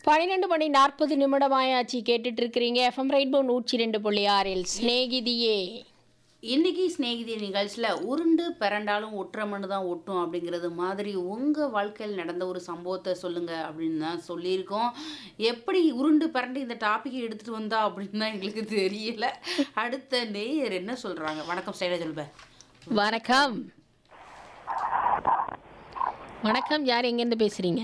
பன்னிரெண்டு மணி நாற்பது நிமிடமாயாச்சு கேட்டுட்டு இருக்கிறீங்க எஃப்எம் ரெயின்போ நூற்றி ரெண்டு புள்ளி ஆறில் சிநேகிதியே இன்னைக்கு சிநேகிதி நிகழ்ச்சியில் உருண்டு பிறண்டாலும் ஒற்றை மண்ணு தான் ஒட்டும் அப்படிங்கிறது மாதிரி உங்கள் வாழ்க்கையில் நடந்த ஒரு சம்பவத்தை சொல்லுங்கள் அப்படின்னு தான் சொல்லியிருக்கோம் எப்படி உருண்டு பிறண்டு இந்த டாப்பிக்கை எடுத்துகிட்டு வந்தா அப்படின்னு தான் எங்களுக்கு தெரியல அடுத்த நேயர் என்ன சொல்கிறாங்க வணக்கம் சைலஜல்ப வணக்கம் வணக்கம் யார் எங்கேருந்து பேசுறீங்க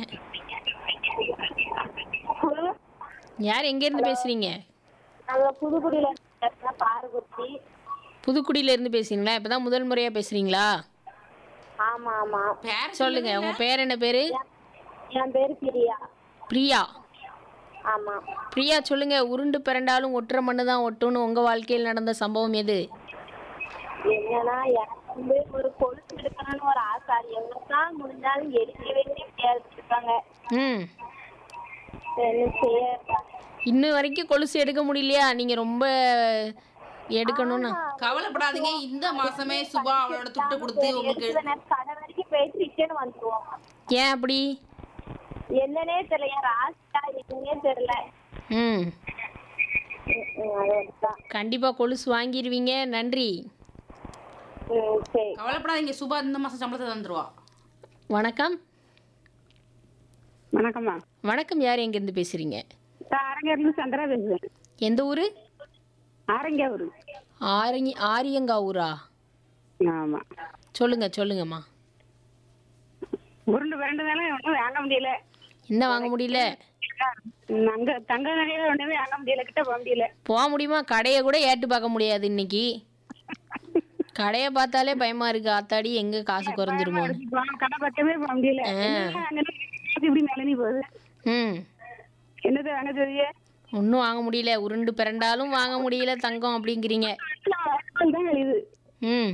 யார் எங்கேருந்து பேசுறீங்க நாங்க புதுக்குடியில இருந்து பாரகுச்சி புதுக்குடியில இருந்து பேசுறீங்களா இப்பதான் முதல் முறையா பேசுறீங்களா ஆமா ஆமா பேர் சொல்லுங்க உங்க பேர் என்ன பேரு என் பேரு பிரியா பிரியா ஆமா பிரியா சொல்லுங்க உருண்டு பிறண்டாலும் ஒற்றை மண்ணு தான் ஒட்டும்னு உங்க வாழ்க்கையில் நடந்த சம்பவம் எது என்னன்னா எனக்கு வந்து ஒரு கொலுசு எடுக்கணும்னு ஒரு ஆசை அது எவ்வளவுதான் முடிஞ்சாலும் எடுக்கவே முடியாது இருக்காங்க ம் என்ன செய்ய இன்னும் வரைக்கும் கொலுசு எடுக்க முடியலையா நீங்க ரொம்ப எடுக்கணும்னு கவலைப்படாதீங்க இந்த மாசமே சுபா அவளோட துட்டு கொடுத்து உங்களுக்கு எடுக்கிற நேரம் கடை வரைக்கும் போயிட்டு ரிட்டர்ன் வந்துருவோம் ஏன் அப்படி என்னன்னே தெரியல என் ராசியா இருக்குன்னே தெரியல ம் ம், ம், அதுதான் கண்டிப்பா கொலுசு வாங்கிடுவீங்க நன்றி ம் சரி கவலைப்படாதீங்க சுபா இந்த மாசம் சம்பளத்தை தந்துருவா வணக்கம் வணக்கம்மா வணக்கம் யார் எங்கேருந்து பேசுறீங்க நான் அரங்கேருந்து சந்திரா பேசுவேன் எந்த ஊர் அரங்கேவூர் ஆரியங்க ஆரியங்காவூரா ஆமா சொல்லுங்க சொல்லுங்கம்மா உருண்டு பிறண்டதால ஒன்றும் வாங்க முடியல என்ன வாங்க முடியல அங்க தங்க நகையில ஒண்ணுமே வாங்க முடியல கிட்ட போக முடியல போக முடியுமா கடையை கூட ஏட்டு பார்க்க முடியாது இன்னைக்கு கடையை பார்த்தாலே பயமா இருக்கு ஆத்தாடி எங்க காசு குறைஞ்சிருமோன்னு போன கடை பக்கமே போக முடியல என்னங்க அங்க இருந்து இப்படி மேலே நீ போகுது ம் என்னது வாங்க தெரியுது ஒன்றும் வாங்க முடியல உருண்டு பிறண்டாலும் வாங்க முடியல தங்கம் அப்படிங்கிறீங்க தான் கழியுது ம்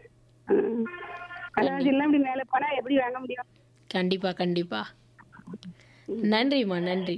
அதாவது எல்லாம் இப்படி மேலே போனா எப்படி வாங்க முடியும் கண்டிப்பா கண்டிப்பா நன்றிம்மா நன்றி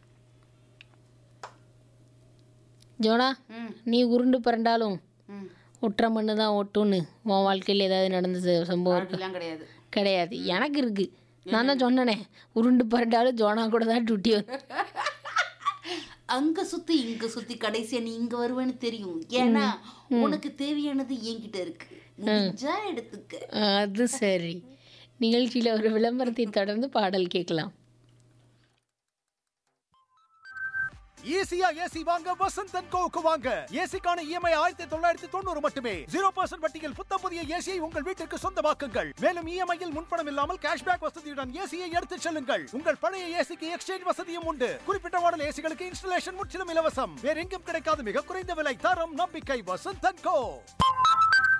ஜோனா ம் நீ உருண்டு பிறண்டாலும் ம் ஒற்றை மண்ணு தான் ஒட்டுன்னு உன் வாழ்க்கையில் ஏதாவது நடந்த ச- சம்பவம் இருக்கு அப்படிலாம் கிடையாது கிடையாது எனக்கு இருக்கு நான் தான் சொன்னனே உருண்டு பிறண்டாலும் ஜோனா கூட தான் டூட்டி வந்து அங்க சுத்தி இங்க சுத்தி கடைசியா நீ இங்க வருவேன்னு தெரியும் ஏன்னா உனக்கு தேவையானது என்கிட்ட இருக்கு முடிஞ்சா எடுத்துக்க அது சரி நிகழ்ச்சியில் ஒரு விளம்பரத்தை தொடர்ந்து பாடல் கேட்கலாம் ஈஸியா ஏசி வாங்க வசந்த் அண்ட் கோவுக்கு வாங்க ஏசிக்கான இஎம்ஐ ஆயிரத்தி தொள்ளாயிரத்தி தொண்ணூறு மட்டுமே ஜீரோ பர்சன்ட் வட்டியில் புத்த புதிய ஏசியை உங்கள் வீட்டிற்கு சொந்தமாக்குங்கள் மேலும் இஎம்ஐயில் முன்பணம் இல்லாமல் கேஷ்பேக் வசதியுடன் ஏசியை எடுத்துச் செல்லுங்கள் உங்கள் பழைய ஏசிக்கு எக்ஸ்சேஞ்ச் வசதியும் உண்டு குறிப்பிட்ட மாடல் ஏசிகளுக்கு இன்ஸ்டலேஷன் முற்றிலும் இலவசம் வேற எங்கும் கிடைக்காத மிக குறைந்த விலை தரம் நம்பிக்கை வசந்த் அண்ட் கோ